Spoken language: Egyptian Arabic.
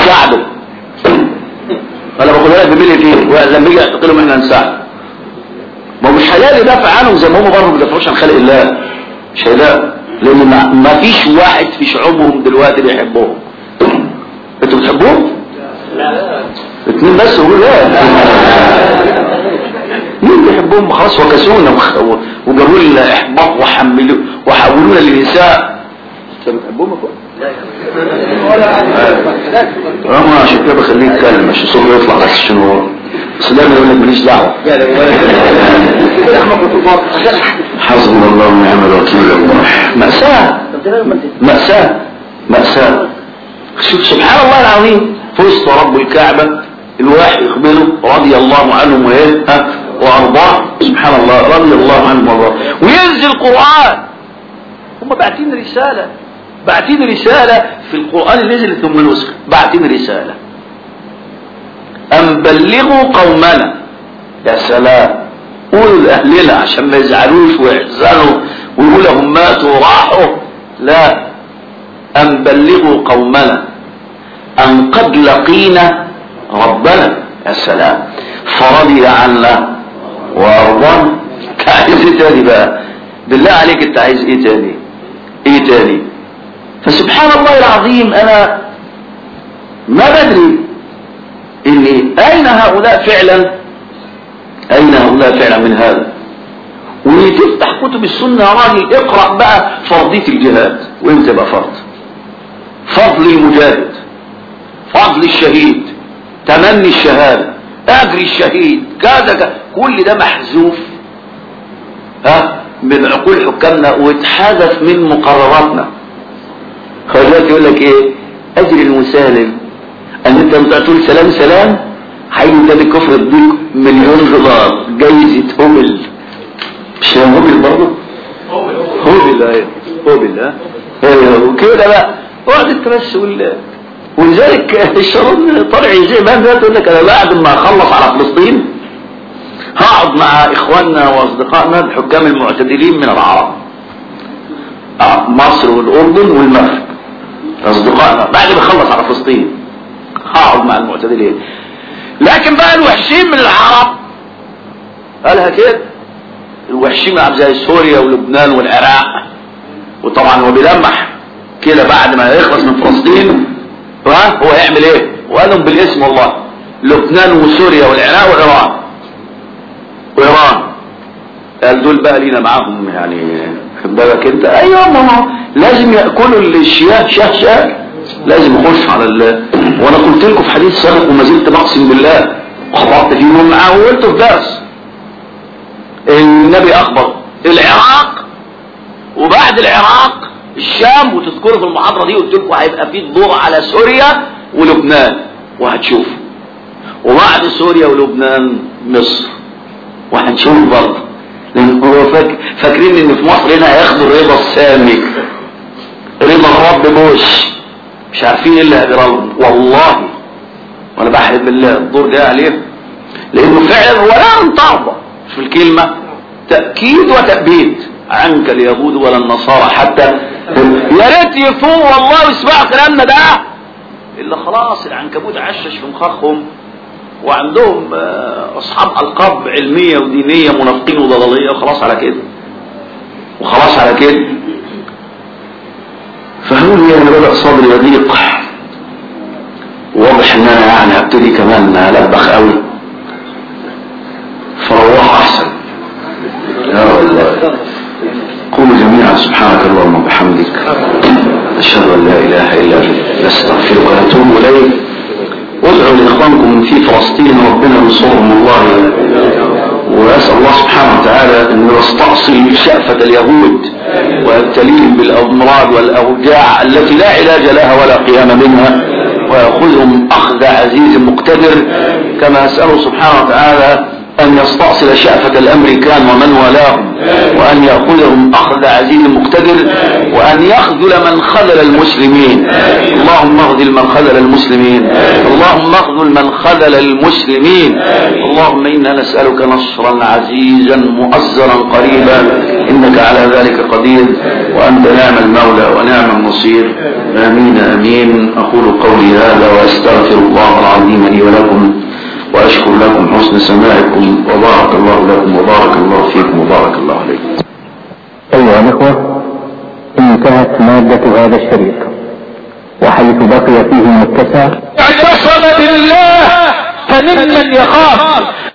نساعده ولا باخدها لك بملي فيه ولما يجي يعتقلهم احنا نساعده ما هو مش هيلاقي يدافع عنهم زي ما هم برضه ما بيدافعوش عن خلق الله مش هيلاقي لان ما- ما فيش واحد في شعوبهم دلوقتي بيحبهم انتوا بتحبوهم؟ اتنين بس يقولوا لا مين بيحبهم خلاص وكسونا وخ- و- وجابوا لنا احباط وحملوا وحولونا لنساء انت بتحبهم يا اخوان؟ عشان كده بخليه يتكلم عشان صوته يطلع بس عشان هو بس دايما يقول لك ماليش دعوه حسبنا الله ونعم الوكيل والله مأساة مأساة مأساة شوف سبحان الله العظيم في وسط رب الكعبة الواحد يخبره رضي الله عنهم وايه ها وارضاه سبحان الله رضي الله عنهم وارضاه وينزل قرآن هم باعتين رسالة باعتين رسالة في القرآن اللي نزلت ثم نسخ باعتين رسالة أن بلغوا قومنا يا سلام قولوا لأهلنا عشان ما يزعلوش ويحزنوا ويقولوا لهم ماتوا وراحوا لا أن بلغوا قومنا أن قد لقينا ربنا يا سلام فرضي عنا وأرضانا أنت عايز ايه تاني بقى بالله عليك انت عايز ايه تاني ايه تاني فسبحان الله العظيم انا ما بدري اني اين هؤلاء فعلا اين هؤلاء فعلا من هذا وتفتح كتب السنة يا راجل اقرأ بقى فرضية الجهاد وانت بقى فرض فضل المجاهد فضل الشهيد تمني الشهادة اجر الشهيد كذا كذا كل ده محذوف ها من عقول حكامنا واتحذف من مقرراتنا خلوات يقول لك ايه اجر المسالم ان انت لما تقول سلام سلام هيجي تاني كفر يديك مليون دولار جايزة هوبل مش هي هوبل برضه هوبل ايوه هوبل ها ايوه وكده بقى اقعد انت بس وال ولذلك الشرط طلع زي ما ده تقول لك انا بعد ما اخلص على فلسطين هقعد مع اخواننا واصدقائنا الحكام المعتدلين من العرب آه، مصر والاردن والمغرب اصدقائنا بعد ما اخلص على فلسطين هقعد مع المعتدلين لكن بقى الوحشين من العرب قالها كده الوحشين من زي سوريا ولبنان والعراق وطبعا هو بيلمح كده بعد ما يخلص من فلسطين ها هو هيعمل ايه وقالهم بالاسم والله لبنان وسوريا والعراق وايران وايران قال دول بقى لينا معاهم يعني خد بالك انت ايوه ما هو لازم ياكلوا الشياه شاه شاه لازم يخش على ال وانا قلت لكم في حديث سابق وما زلت بقسم بالله وخبطت فيهم معاه وقلت في درس النبي اخبر العراق وبعد العراق الشام وتذكروا في المحاضره دي قلت لكم هيبقى في الدور على سوريا ولبنان وهتشوفوا وبعد سوريا ولبنان مصر وهنشوف برضه لان هو فاك... فاكرين ان في مصر هنا هياخدوا الرضا السامي رضا الرب بوش مش عارفين ايه اللي هيجرى لهم والله وانا بحلف بالله الدور جاي عليه لانه فعلا ولا ان ترضى في الكلمه تاكيد وتأبيد عنك اليهود ولا النصارى حتى يا ريت يفوق والله ويسمعوا كلامنا ده الا خلاص العنكبوت عشش في مخاخهم وعندهم آه، اصحاب القاب علميه ودينيه منافقين وضلاليه وخلاص على كده وخلاص على كده فهقول لي انا بدا صدري يضيق واضح ان انا يعني هبتدي كمان البخ قوي فروح احسن يا الله قولوا جميعا سبحانك اللهم وبحمدك اشهد ان لا اله الا انت نستغفرك ونتوب اليك وادعوا لاخوانكم في فلسطين ربنا ينصرهم الله واسال الله سبحانه وتعالى انه يستأصل شأفة اليهود ويبتليهم بالامراض والاوجاع التي لا علاج لها ولا قيام منها ويأخذهم اخذ عزيز مقتدر كما اساله سبحانه وتعالى أن يستأصل شأفة الأمريكان ومن والاهم وأن يأخذهم أخذ عزيز مقتدر وأن يخذل من خذل المسلمين اللهم اخذل من خذل المسلمين اللهم اخذل من خذل المسلمين اللهم إنا نسألك نصرا عزيزا مؤزرا قريبا إنك على ذلك قدير وأنت نعم المولى ونعم النصير آمين آمين أقول قولي هذا وأستغفر الله العظيم لي ولكم وأشكر لكم حسن سماعكم وبارك الله لكم وبارك الله فيكم وبارك الله عليكم أيها الإخوة انتهت مادة هذا الشريط وحيث بقي فيه متسع اعتصم بالله فممن يخاف